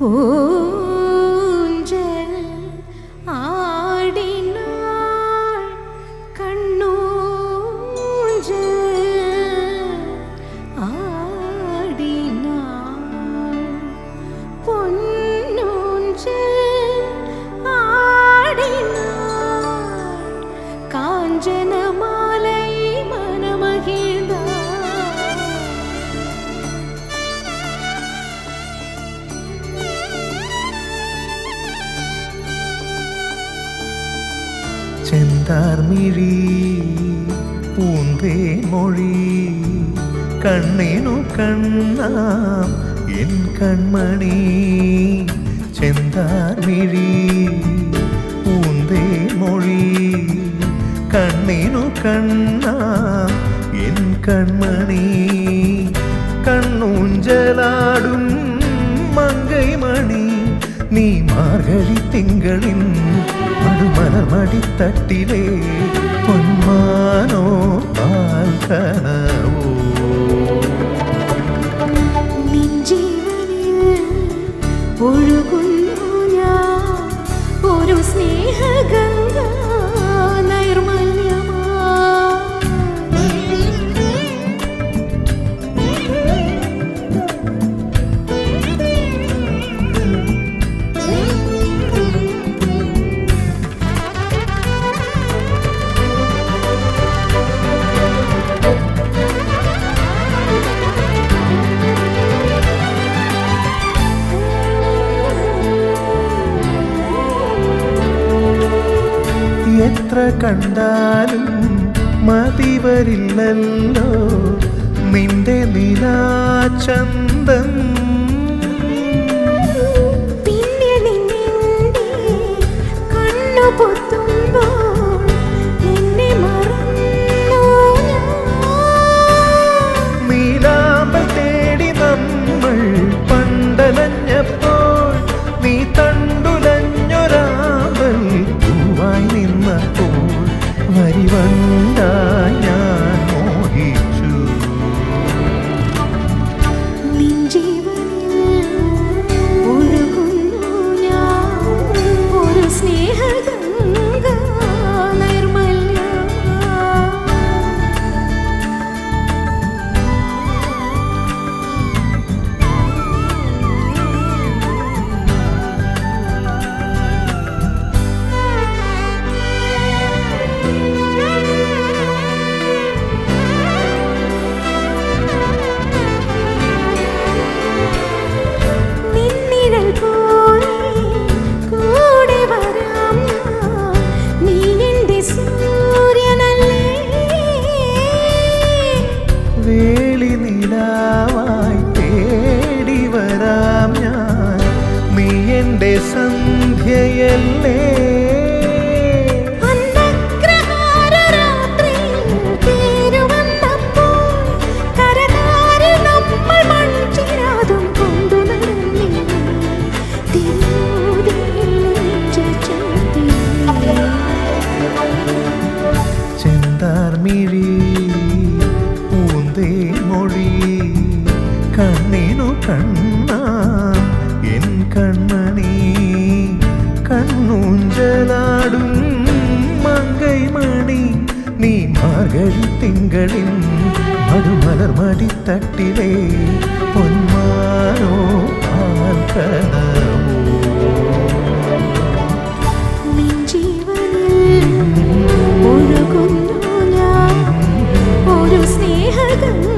ഊഞ്ചൽ ആടിനാൾ കണ്ണൂഞ്ചൽ ആടിനാൾ പൊന്നൂഞ്ചൽ ആടിനാൾ കാഞ്ചനമാലൈ മനമகிழ்ந்தாள் ചെന്താർമിഴി പൂന്തേ മൊഴി കണ്ണിനു കണ്ണാം എൻ കൺമണി ചെന്താർമിഴി പൂന്തേ മൊഴി കണ്ണിനു കണ്ണാം എൻ കൺമണി കണ്ണൂഞ്ചലാടും മങ്കൈമണി നീ മാർഗഴി തിങ്കളിൻ മടുമലർ മടിത്തട്ടിലെ പൊന്മാനോ പാൽക്കനവോ നിൻജീവനിൽ ഒഴുകുന്നു ഞാൻ ഒരു സ്നേഹഗംഗ എത്ര കണ്ടാലും മതി വരില്ലല്ലോ നിന്റെ നിലാചന്തം പിന്നെ നിന്നെ കണ്ണു പൊത്തുമ്പോൾ എന്നെ മറന്നു ഞാൻ നീലാമ്പൽ തേടി നമ്മൾ പണ്ടലഞ്ഞപ്പോൾ നീ തണ്ടുലഞ്ഞൊരാമ്പൽ പൂവായി നിന്നപ്പോൾ വരിവണ്ടായി ഞാൻ മോഹിച്ചു നിൻ ജീവനിൽ ഒഴുകുന്നു ഞാൻ ഒരു സ്നേഹഗംഗ നിർമ്മല്യ നിന്നിഴൽ പോലെ കൂടെ വരാം ഞാൻ നീ എൻ്റെ സൂര്യനല്ലേ വേളി നിലാവായി തേടി വരാം ഞാൻ നീ എൻ്റെ സന്ധ്യയല്ലേ അന്നഗ്രഹാരരാത്രിയിൽ തേരുവന്നപ്പോൾ കരതാരിൽ നമ്മൾ മൺചിരാതും കൊണ്ടു നടന്നില്ലേ തിരുമുടിയിൽ ചേർത്തില്ലേ ചെന്താർമിഴി പൂന്തേ മൊഴി കണ്ണിനു കണ്ണ എൻ കൺമണി കണ്ണൂഞ്ചലാടും മങ്കൈമണി നീ മാർഗഴി തിങ്കളിൻ മടുമലർ മടിത്തട്ടിലെ പൊന്മാനോ പാൽക്കനവോ നിൻ ജീവനിൽ ഒഴുകുന്നു ഞാൻ ഒരു സ്നേഹഗംഗ